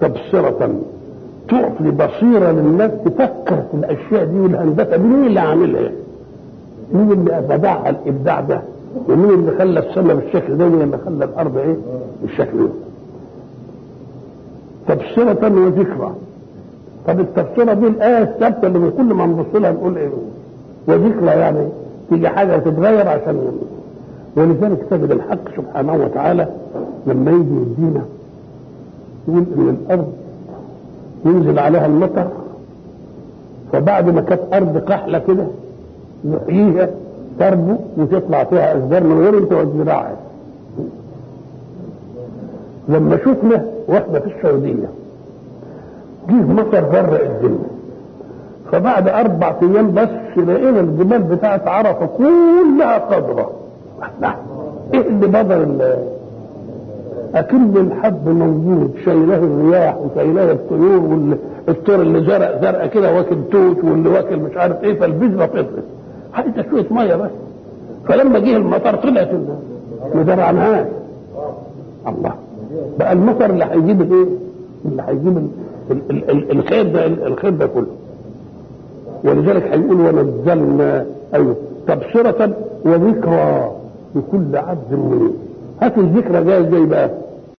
تبصرة تعطي بصيرة للناس تفكر في الأشياء دي والهندسة دي مين اللي عاملها؟ مين اللي بدعها الإبداع ده؟ ومين اللي خلى السماء بالشكل ده ومين اللي خلى الأرض إيه؟ بالشكل ده؟ تبصرة وذكرى طب التبصرة دي الآية الثابتة اللي من كل ما نبص لها نقول إيه؟ وذكرى يعني تيجي حاجة تتغير عشان ولذلك تجد الحق سبحانه وتعالى لما يجي يدينا يقول ان الارض ينزل عليها المطر فبعد ما كانت ارض قحله كده يحييها تربو وتطلع فيها اشجار من غير انت والزراعه لما شفنا واحنا في السعوديه جه مطر غرق الدنيا فبعد اربع ايام بس لقينا الجبال بتاعت عرفه كلها خضراء ايه اللي بدل اكن الحب موجود شايلاه الرياح وشايلاه الطيور والطير اللي زرق زرقاء كده واكل توت واللي واكل مش عارف ايه فالبذره فطرت حتى شويه ميه بس فلما جه المطر طلعت ما زرعناهاش الله بقى المطر اللي هيجيب الايه؟ اللي هيجيب ال- ال- ال- الخير ده الخير ده كله ولذلك هيقول ونزلنا ايوه تبصرة وذكرى لكل عبد منيب هات الذكرى جاي ازاي بقى